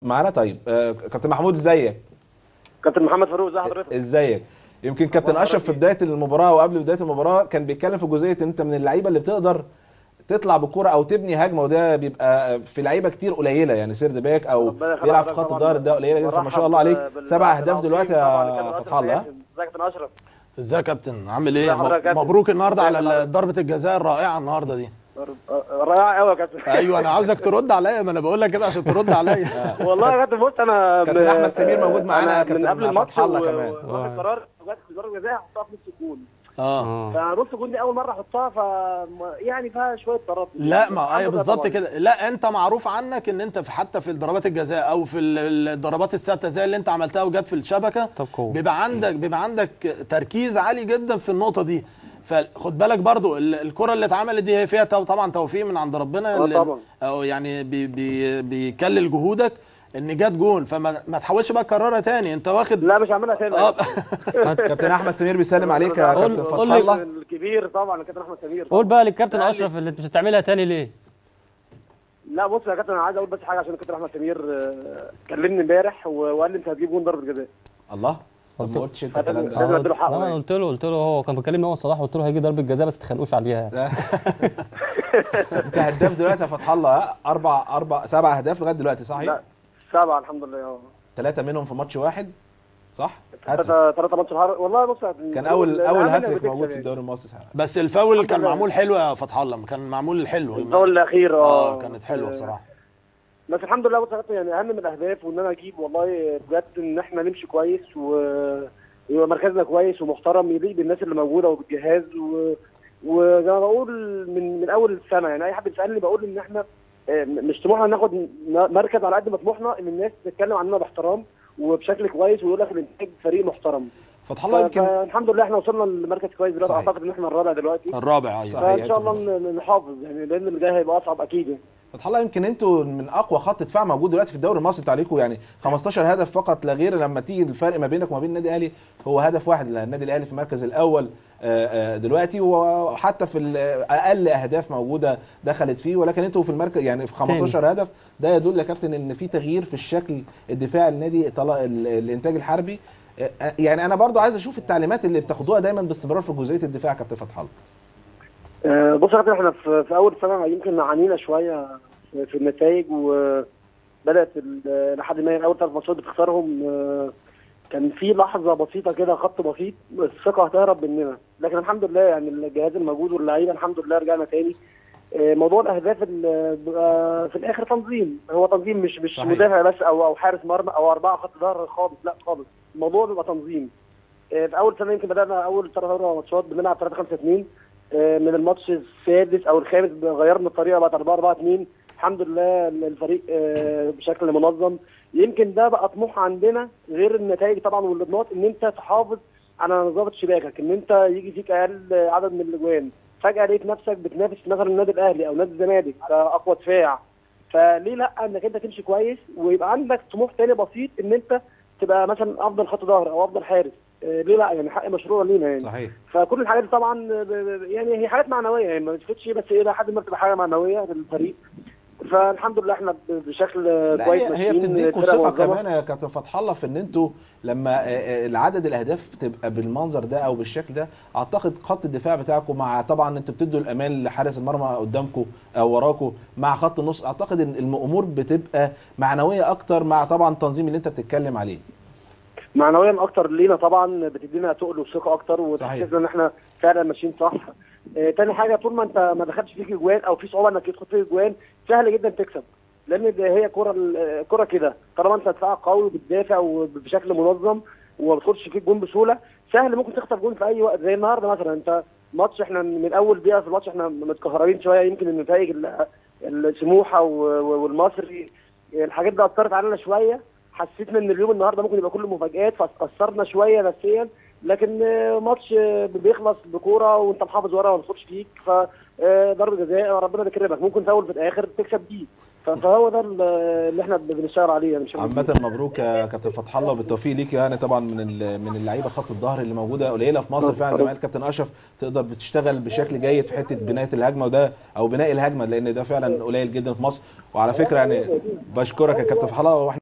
معانا طيب آه، كابتن محمود ازيك كابتن محمد فاروق ازي حضرتك ازيك يمكن كابتن أخبار اشرف في حضرتك بدايه المباراه وقبل بدايه المباراه كان بيتكلم في جزئيه ان انت من اللعيبه اللي بتقدر تطلع بالكرة او تبني هجمه وده بيبقى في لعيبه كتير قليله يعني سيرد باك او ربنا يخلي بيلعب في حضرتك خط طبعاً. الظهر ده قليله جدا فما شاء الله برحب عليك بالوقت سبع اهداف العظيم دلوقتي طبعاً يا كابتن فتح الله ازيك يا كابتن اشرف ازيك يا كابتن عامل ازي ايه حضرتك يا م- كابتن؟ مبروك النهارده ازيك يا على كابتن؟ ضربه الجزاء الرائعه النهارده دي رائع قوي يا كابتن ايوه انا عاوزك ترد عليا ما انا بقول لك كده عشان ترد عليا والله يا كابتن بص انا كابتن من- أحمد سمير موجود معانا، أنا كابتن من قبل الماتش فتح الله و- كمان. و- واخد قرار جت في ضربه جزاء احطها في نص الجون اه فنص الجون دي اول مره احطها ف يعني فيها شويه تردد لا ما الحمد ايوه لله بالظبط طبعاً. كده لا انت معروف عنك ان انت في حتى في ضربات الجزاء او في ال- الضربات الثابته زي اللي انت عملتها وجت في الشبكه طب قوة. بيبقى عندك بيبقى عندك تركيز عالي جدا في النقطه دي فخد بالك برضو ال- الكره اللي اتعملت دي هي فيها تو- طبعا توفيق من عند ربنا آه اللي- طبعاً. او يعني بي بي بيكلل جهودك ان جت جون فما ما تحاولش بقى تكررها تاني انت واخد لا مش هعملها تاني اه كابتن احمد سمير بيسلم عليك يا قول- كابتن قول فتح لي- الله الكبير طبعا الكابتن احمد سمير قول بقى للكابتن لا، اشرف اللي مش هتعملها تاني ليه؟ لا بص يا كابتن انا عايز اقول بس حاجه عشان الكابتن احمد سمير آه، كلمني امبارح و- وقال لي انت هتجيب جون ضربه جزاء الله طب ما قلتش انت الكلام لازم ده اديله حقه لا، انا يعني. قلت له قلت له هو كان بيكلمني هو الصلاح قلت له هيجي ضربه جزاء بس ما تتخانقوش عليها انت هداف دلوقتي يا فتح الله ها؟ اربع اربع سبع اهداف لغايه دلوقتي صحيح؟ لا سبعه الحمد لله اه ثلاثه منهم في ماتش واحد صح؟ هاتريك. ثلاثه ثلاثه ماتش الحر والله بص كان اول اول العمل هاتريك بتكسب موجود في يعني. الدوري المصري ساعتها. بس الفاول الحمد كان لله. معمول حلو يا فتح الله كان معمول حلو الجول الاخير اه كانت حلوه بصراحه بس الحمد لله بص يا كابتن يعني اهم من الاهداف وان انا اجيب والله بجد ان احنا نمشي كويس و يبقى مركزنا كويس ومحترم يليق بالناس اللي موجوده وبالجهاز و... وزي ما بقول من من اول السنه يعني اي حد بيسالني بقول ان احنا آه، مش طموحنا ناخد م- مركز على قد ما طموحنا ان الناس تتكلم عننا باحترام وبشكل كويس ويقول لك الانتاج فريق محترم فتح الله يمكن فالحمد لله احنا وصلنا لمركز كويس دلوقتي صحيح. اعتقد ان احنا الرابع دلوقتي الرابع ايوه صحيح. فان شاء الله ن- نحافظ يعني لان اللي جاي هيبقى اصعب اكيد يعني. فتح الله يمكن انتوا من اقوى خط دفاع موجود دلوقتي في الدوري المصري بتاعكم يعني 15 هدف فقط لا غير لما تيجي الفرق ما بينك وما بين النادي الاهلي هو هدف واحد لان النادي الاهلي في المركز الاول آه، آه، دلوقتي وحتى في ال- اقل اهداف موجوده دخلت فيه ولكن انتوا في المركز يعني في 15 هدف ده يدل يا كابتن ان في تغيير في الشكل الدفاعي للنادي طلا- ال- الانتاج الحربي آه، آه، يعني انا برضو عايز اشوف التعليمات اللي بتاخدوها دايما باستمرار في جزئيه الدفاع يا كابتن فتح الله آه، بص يا كابتن احنا في, في اول سنه يمكن عانينا شويه في, في النتائج وبدات ال- لحد ما اول ثلاث ماتشات بتخسرهم آه، كان في لحظه بسيطه كده خط بسيط الثقه هتهرب مننا لكن الحمد لله يعني الجهاز الموجود واللعيبه الحمد لله رجعنا تاني آه، موضوع الاهداف ال- بيبقى في الاخر تنظيم هو تنظيم مش مش صحيح. مدافع بس او او حارس مرمى او اربعه خط ظهر خالص لا خالص الموضوع بيبقى تنظيم آه، في اول سنه يمكن بدانا اول ثلاث اربع ماتشات بنلعب 3 5 2 من الماتش السادس او الخامس غيرنا الطريقه بقت 4 4 2 الحمد لله الفريق آه، بشكل منظم يمكن ده بقى طموح عندنا غير النتائج طبعا والاضنات ان انت تحافظ على نظافه شباكك ان انت يجي فيك اقل عدد من الاجوان فجاه لقيت نفسك بتنافس مثلا النادي الاهلي او نادي الزمالك على اقوى دفاع فليه لا انك انت تمشي كويس ويبقى عندك طموح تاني بسيط ان انت تبقى مثلا افضل خط ظهر او افضل حارس آه، ليه لا يعني حق مشروع لينا يعني صحيح فكل الحاجات دي طبعا ب- ب- يعني هي حاجات معنويه يعني ما بتفتش بس الى حد ما بتبقى حاجه معنويه للفريق فالحمد لله احنا ب- بشكل لا كويس هي, هي ماشيين، بتديكوا فرقة ثقه منظمة. كمان يا كابتن فتح الله في ان انتوا لما آه، آه، العدد الاهداف تبقى بالمنظر ده او بالشكل ده اعتقد خط الدفاع بتاعكم مع طبعا انتوا بتدوا الامان لحارس المرمى قدامكم او وراكم مع خط النص اعتقد ان الامور بتبقى معنويه اكتر مع طبعا التنظيم اللي انت بتتكلم عليه معنويا اكتر لينا طبعا بتدينا تقل وثقه اكتر صحيح. وتحسسنا ان احنا فعلا ماشيين صح آه تاني حاجه طول ما انت ما دخلتش فيك اجوان او في صعوبه انك يدخل فيك اجوان سهل جدا تكسب لان ده هي كره ال- كره كده طالما انت دفاعك قوي وبتدافع وبشكل منظم وما بتدخلش فيك جون بسهوله سهل ممكن تخطف جون في اي وقت زي النهارده مثلا انت ماتش احنا من اول دقيقه في الماتش احنا متكهربين شويه يمكن النتائج ال- السموحه و- و- والمصري الحاجات دي اثرت علينا شويه حسيتنا ان اليوم النهارده ممكن يبقى كله مفاجآت فاثرنا شويه نفسيا لكن آه، ماتش آه، بيخلص بكوره وانت محافظ ورا وما تخش فيك فضربه جزاء ربنا بيكرمك ممكن تفاول في الاخر تكسب دي ف- فهو ده ال- اللي احنا بنشتغل عليه يعني مش عامة مبروك يا كابتن فتح الله وبالتوفيق ليك يعني طبعا من ال- من اللعيبه خط الظهر اللي موجوده قليله في مصر فعلا زي ما قال كابتن اشرف تقدر بتشتغل بشكل جيد في حته بنايه الهجمه وده او بناء الهجمه لان ده فعلا قليل جدا في مصر وعلى فكره يعني بشكرك يا كابتن فتح الله واحنا